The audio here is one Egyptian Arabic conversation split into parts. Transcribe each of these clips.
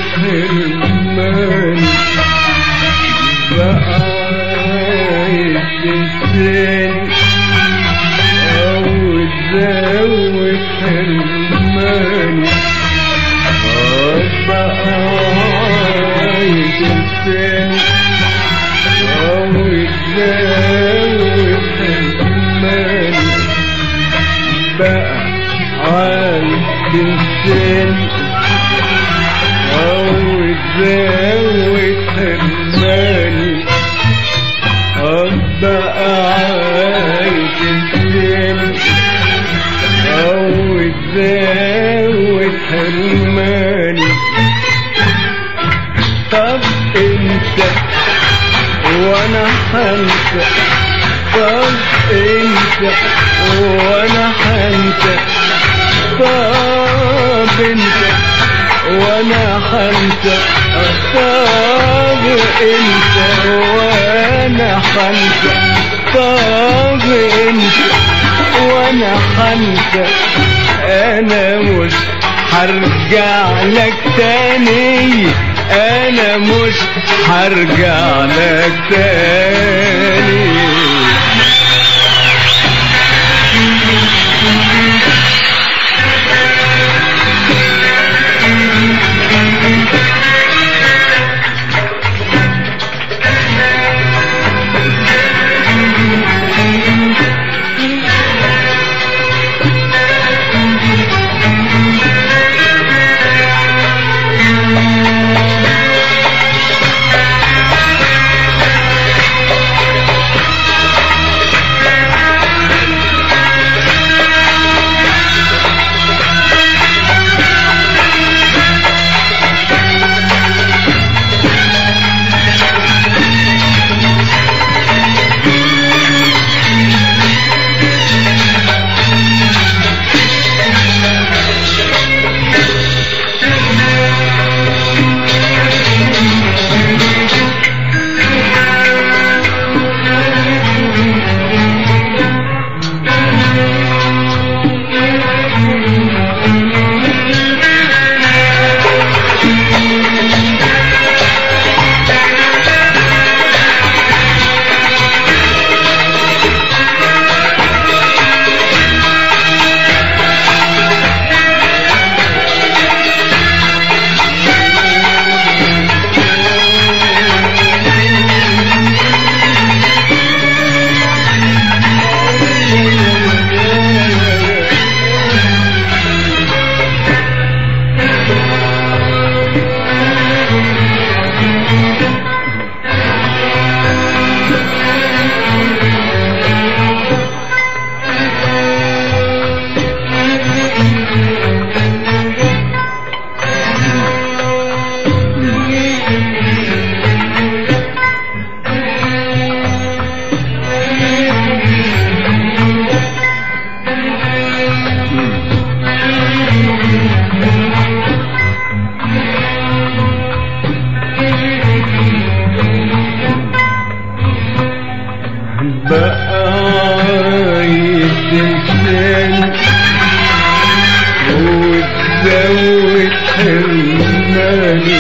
حرماني بقى عايز تنساني أو تزود حرماني آه بقى عايز تنساني أو تزود حرماني بقى عايز تنساني أو تزود حرماني أبقى عايز تنساني أو تزود حرماني طب انت وانا حنسى طب انت وانا حنسى طب انت وانا حنسى طب انت وانا حنسى طب انت وانا حنسى انا مش هرجع لك تاني انا مش هرجع لك تاني بقى عايز تنساني وتزود حرماني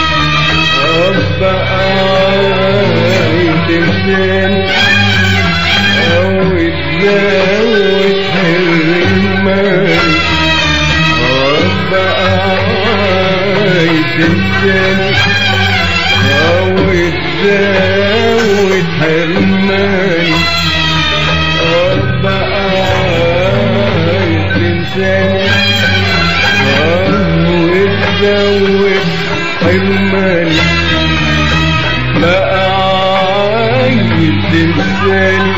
بقى عايز تنساني أو تزود حرماني بقى عايز تنساني أو تزود حرماني بقى عايز تنساني أو تزود حرماني بقى عايز تنساني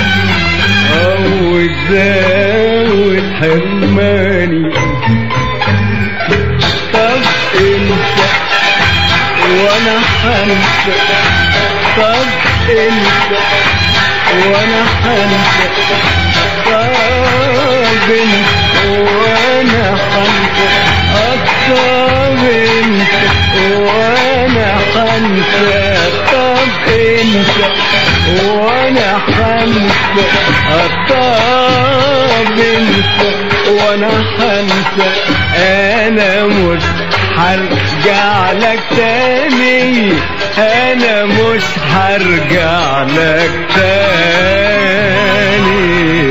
أو تزود حرماني طب انت وانا حنسى طب انت وانا حنسى طب انت وانا حنسى طب انت وانا حنسى طب انت وانا حنسى طب انت وانا حنسى انا مش هرجع لك تاني انا مش هرجع لك تاني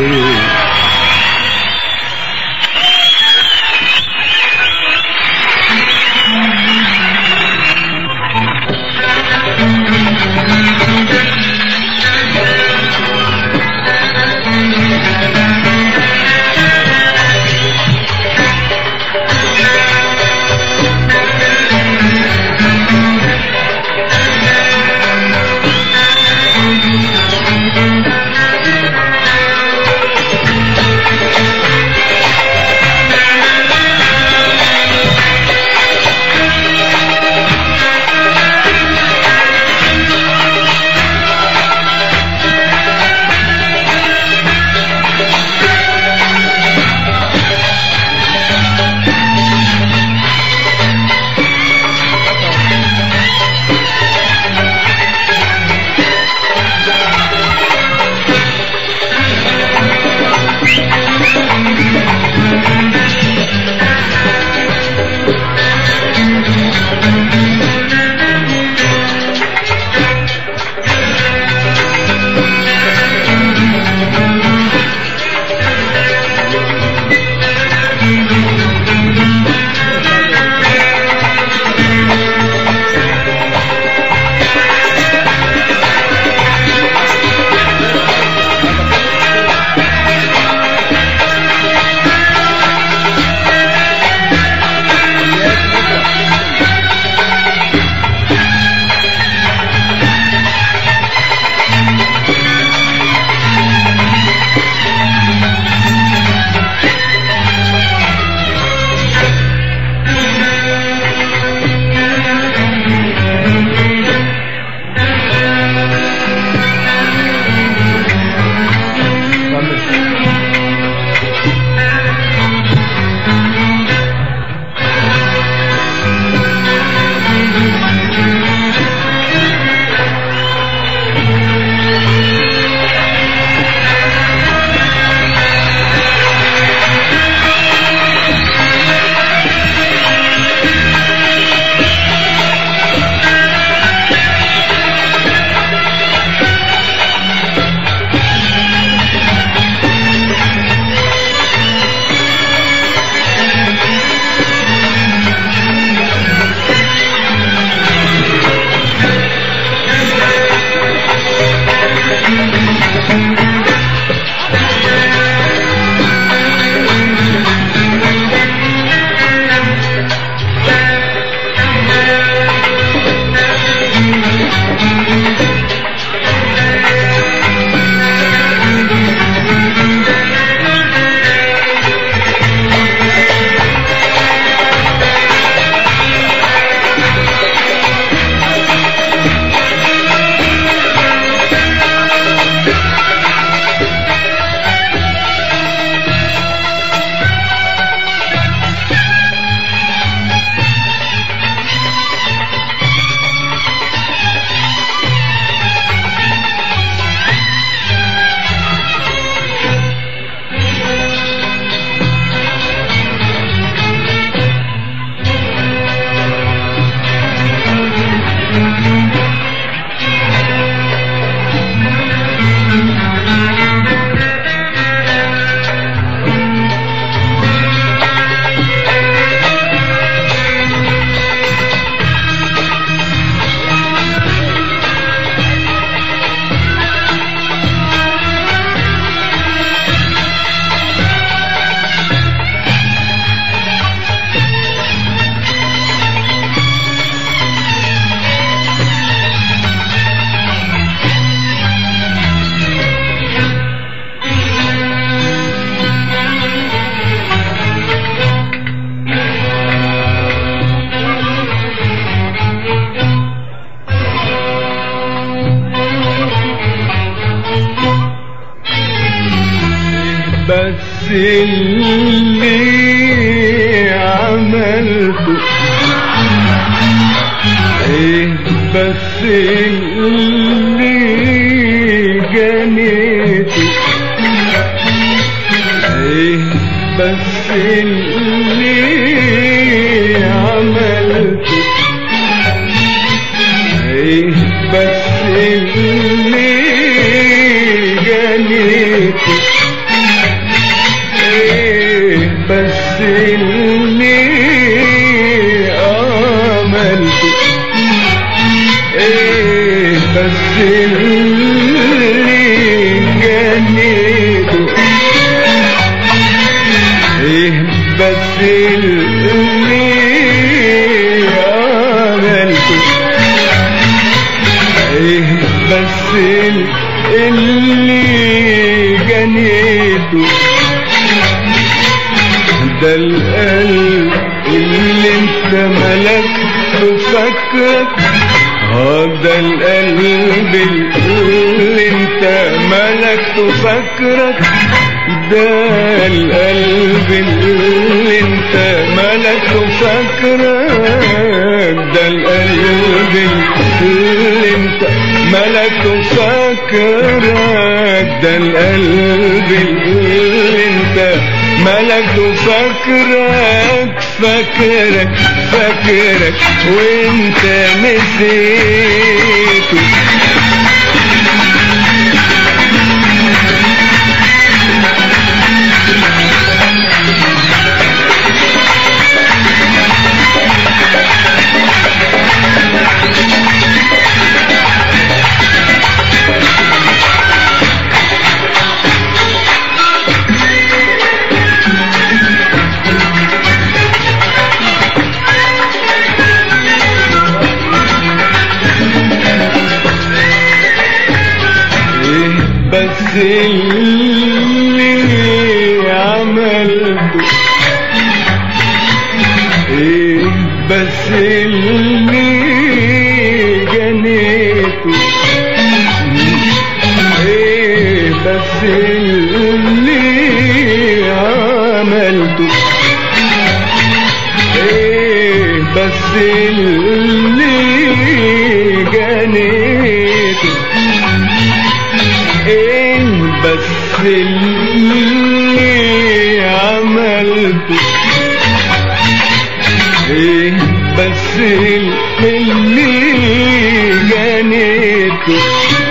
بس اللي عملته ايه بس اللي جنيته ايه بس اللي عملته بس اللي جنيته ايه بس اللي عملته ايه بس اللي جنيته ايه بس اللي عملته ايه بس اللي جنيته ده القلب اللي انت ملكته فاكرك هذا القلب اللي انت ملكته فاكرك ده القلب اللي انت ملكته فاكرك ده القلب اللي انت ملكته فاكرك ده القلب اللي انت ملكته فاكرك فاكرك فاكرك وانت نسيته ايه بس اللي عملته ايه بس اللي جنيته ايه بس اللي عملته ايه بس اللي جنيته ايه بس اللي عملته ايه بس اللي جنيته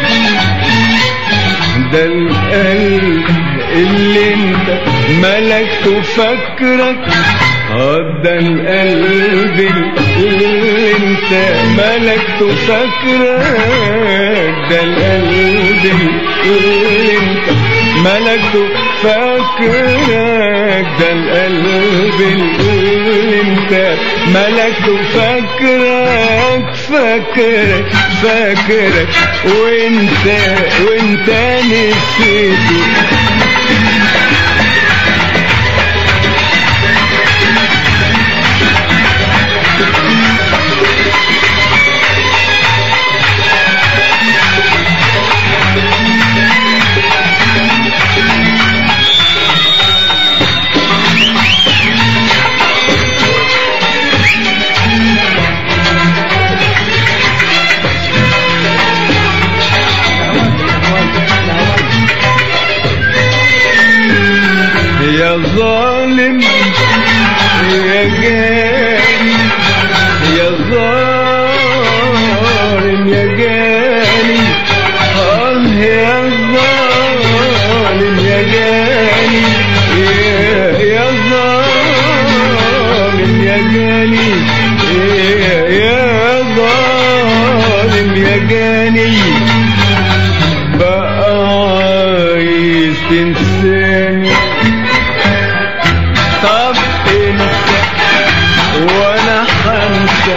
ده القلب اللي انت ملكته فاكرك هذا القلب اللي انت ملكته فاكرك ده القلب اللي انت ملكته فاكرك ده القلب اللي انت ملكته فاكرك فاكرك فاكرك وانت وانت نسيته يا ظالم يا جاني يا ظالم يا جاني آه يا ظالم يا جاني يا يا ظالم يا جاني يا يا ظالم يا جاني بقى عايز تنساني طب انت وانا حنسى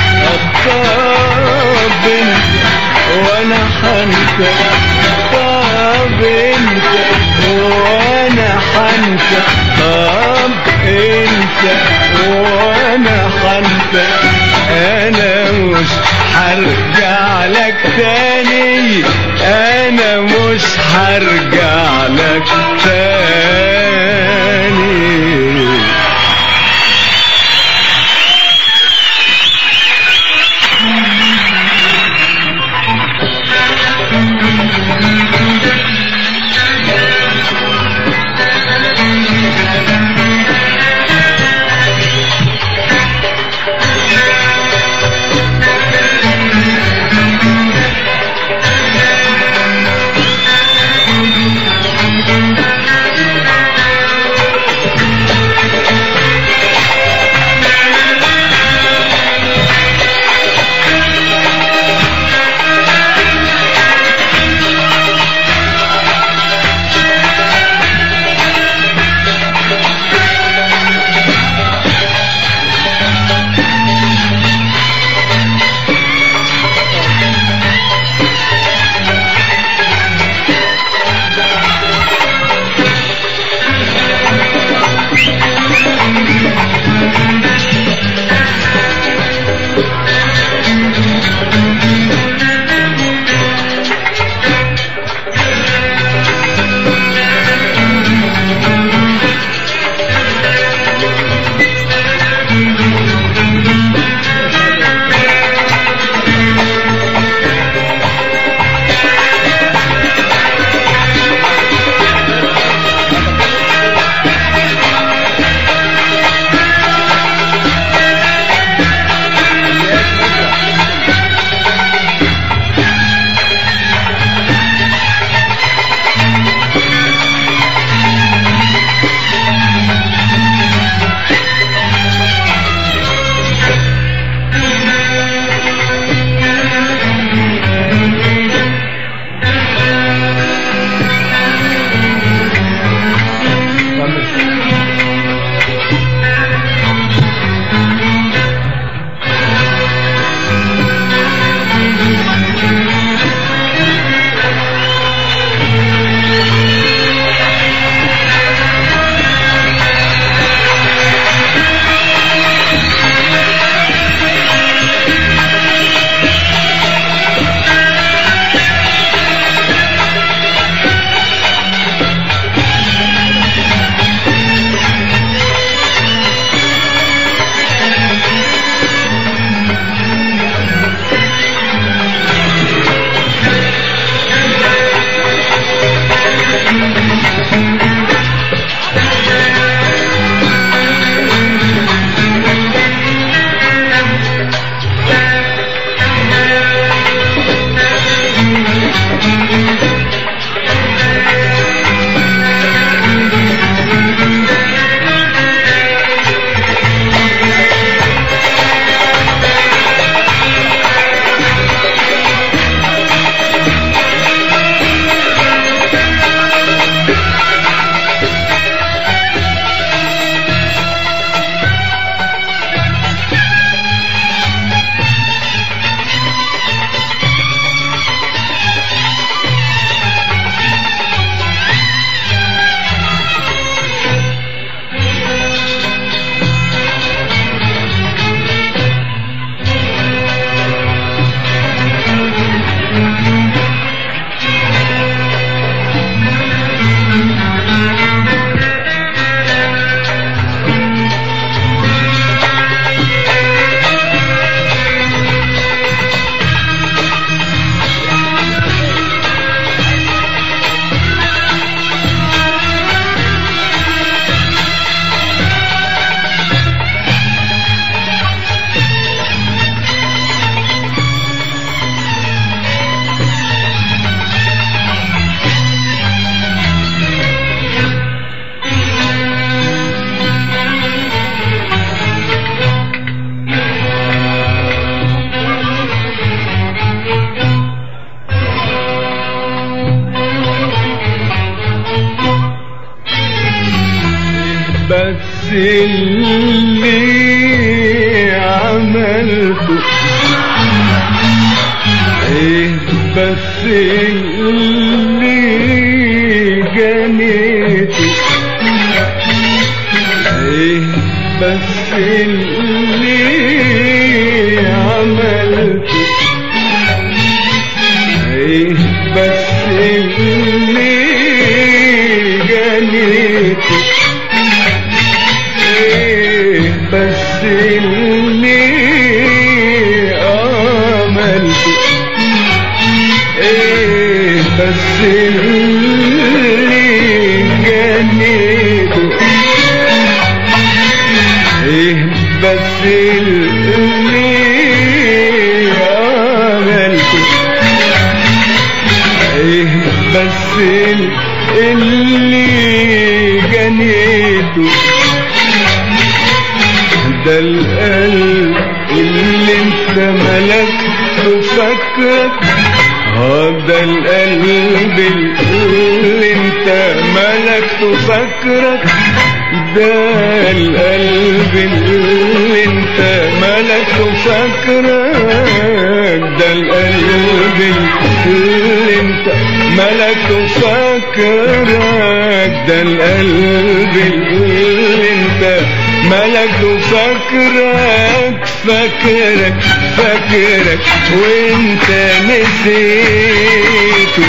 طب انت وانا حنسى طب انت وانا حنسى طب انت وانا حنسى انا مش هرجع لك تاني انا مش هرجع لك تاني اللي عملته ايه بس اللي جنيته ايه بس اللي عملته ايه بس اللي جنيته ايه بس اللي عملته ايه بس اللي جنيته ايه بس اللي عملته ايه بس اللي جنيته ده القلب اللي انت ملكته فاكرك هذا القلب اللي انت ملكته فاكرك ده القلب اللي انت ملكته فاكرك ده القلب اللي انت ملكته فاكرك ده القلب اللي انت ملكته فاكرك فاكرك فاكرك وانت نسيته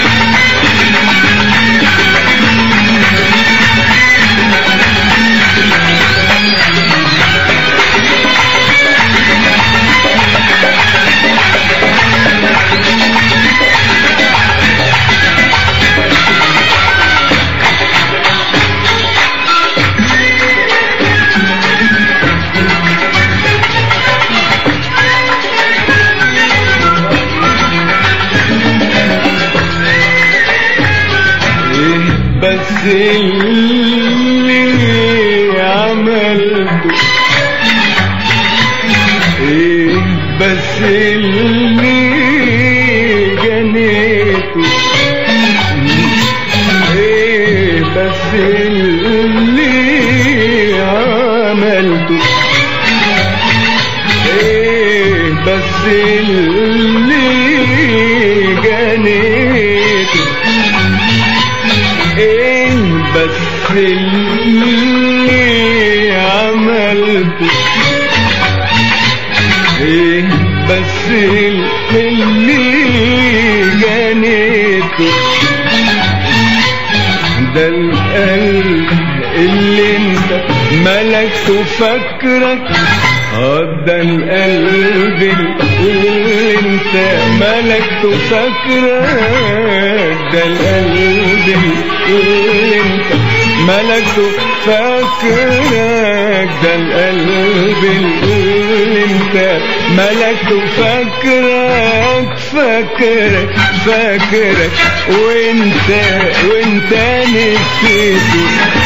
ايه بس اللي عملته ايه بس اللي جنيته ايه بس اللي عملته ايه بس اللي جنيته ايه بس اللي عملته ايه بس اللي جنيته ده القلب اللي انت ملكته فاكرك اه ده القلب اللي انت ملكته فاكرك ده القلب اللي انت ملكته فاكرك ده القلب اللي انت ملكته فاكرك فاكرك فاكرك وانت وانت نسيته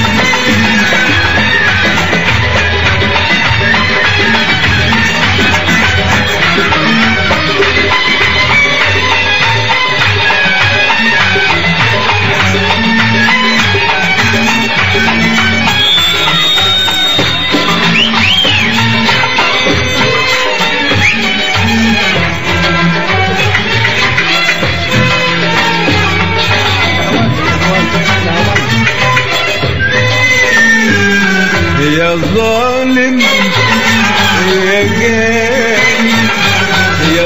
يا ظالم يا جاني يا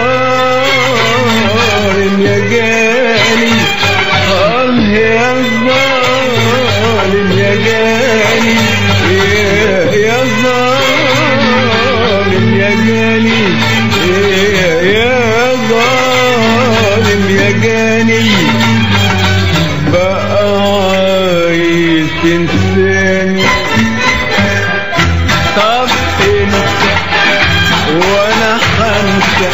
ظالم يا جاني آه يا ظالم يا جاني يا- يا ظالم يا جاني يا- يا ظالم يا جاني بقى عايز تنساني طب انت وانا حنسى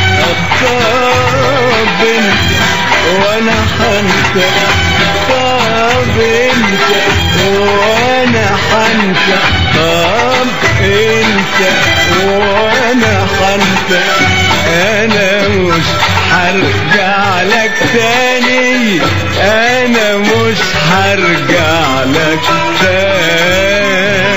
طب انت وانا حنسى طب انت وانا حنسى طب انت وانا حنسى انا مش هرجع لك تاني انا مش هرجع لك تاني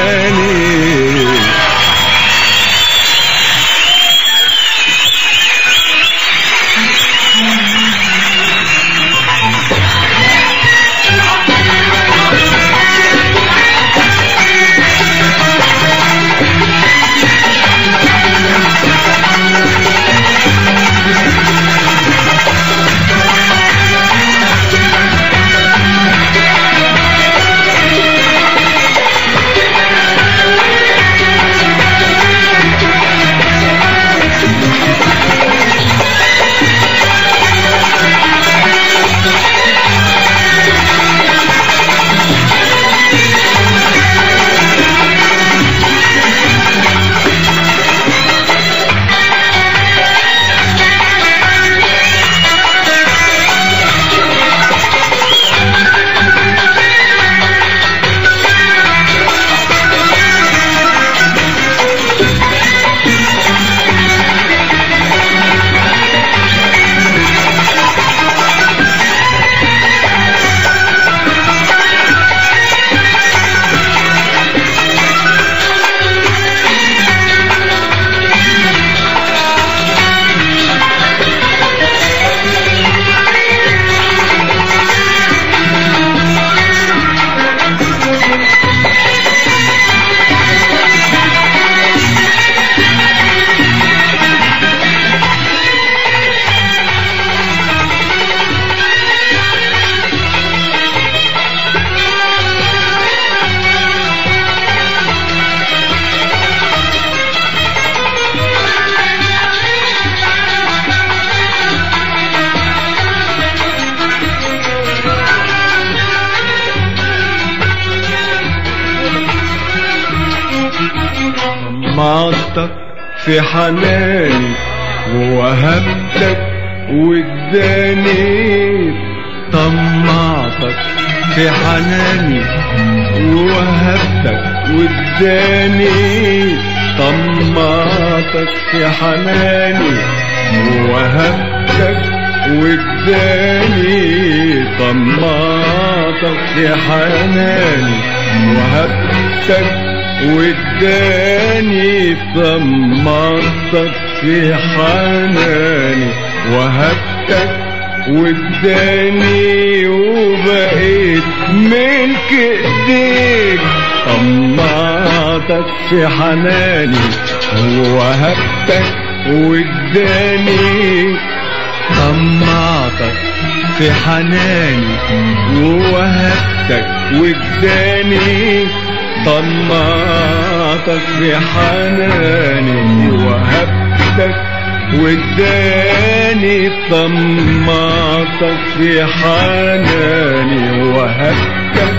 طمعتك في حناني ووهبتك واداني طمعتك في حناني ووهبتك واداني طمعتك في حناني ووهبتك واداني طمعتك في حناني وهبتك واداني طمعتك في حناني وهبتك واداني وبقيت ملك ايديك طمعتك في حناني وهبتك واداني طمعتك في حناني ووهبتك واداني طمعتك في حناني وهبتك واداني طمعتك في حناني وهبتك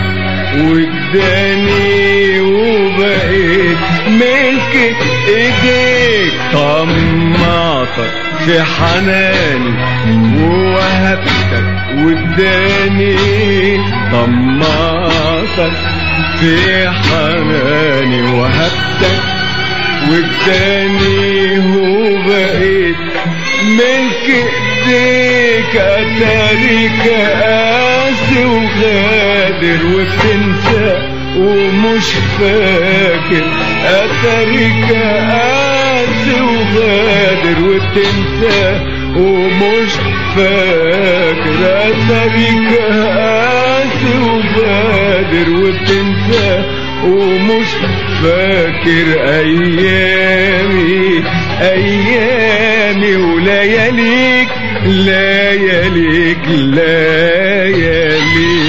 واداني وبقيت ملك ايديك طمعتك في حناني ووهبتك واداني طمعتك في حناني وهبتك واداني وبقيت ملك ايديك اتاريك قاسي وغادر وبتنسى ومش فاكر اتاريك قاسي وغادر وبتنسى ومش فاكر اتاريك قاسي وغادر وبتنسى ومش فاكر ايامي ايامي ولياليك لياليك لياليك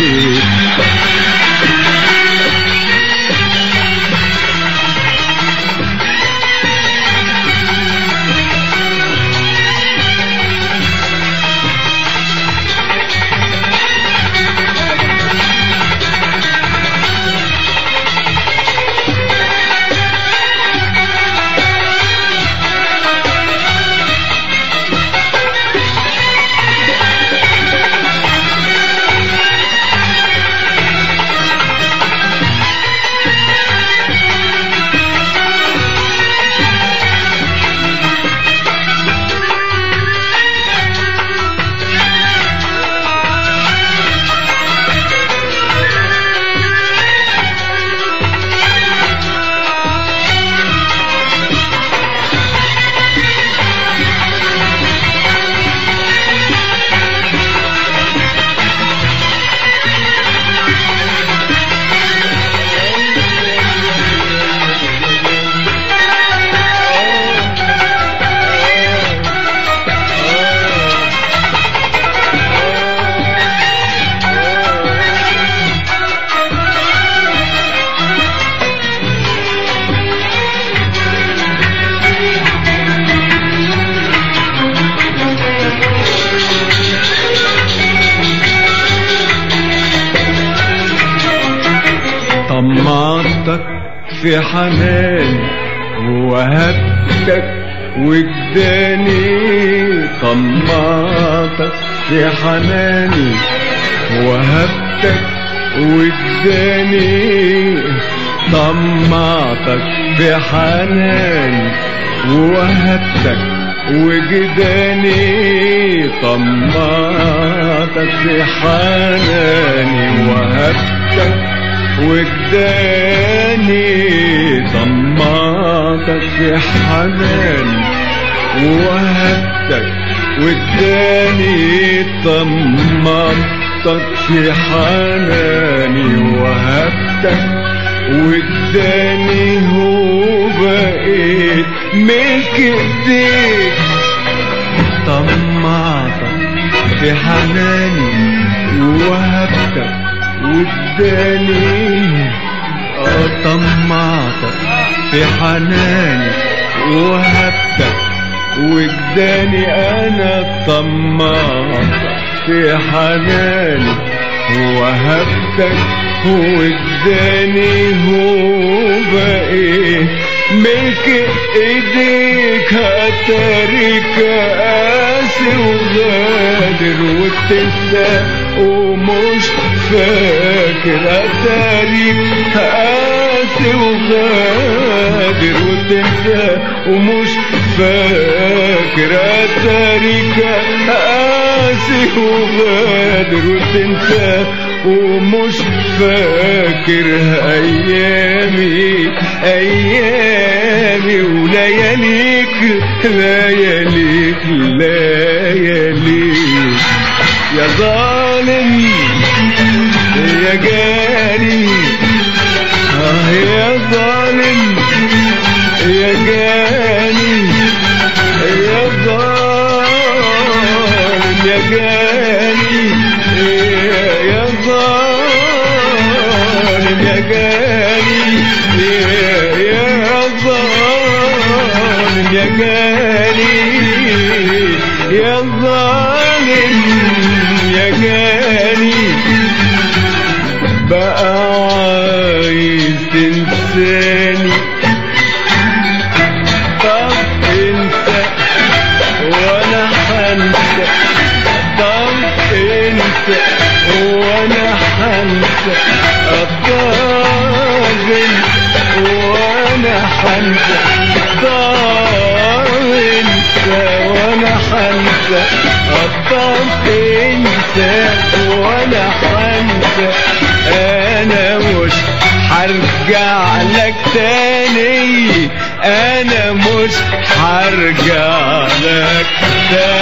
طمعتك في حناني ووهبتك واداني طمعتك في حناني وهبتك واداني طمعتك في حناني ووهبتك وجداني طمعتك في حناني وهبتك واداني طمعتك في حناني وهبتك واداني طمعتك في حناني وهبتك واداني هو بقيت ملك ايديك طمعتك في حناني وهبتك واداني اه طمعتك في حناني وهبتك واداني انا طمعتك في حناني وهبتك واداني هو بقيت ملك ايديك هتارك قاسي وغادر وتنسى ومش فاكر اتاريك قاسي وغادر وتنسى ومش فاكر اتاريك قاسي وغادر وتنسى ومش فاكر ايامي ايامي ولياليك لياليك لياليك يا ظالم يا جاني آه يا ظالم يا جاني يا ظالم يا جاني يا ظالم يا جاني يا ظالم يا جاني يا ظالم يا جاني بقى عايز تنساني طب انسى وانا حنسى طب انسى وانا حنسى طب وانا حنسى طب انسى وانا حنسى طب انسى وانا حنسى انا مش هرجع لك تاني انا مش هرجع لك تاني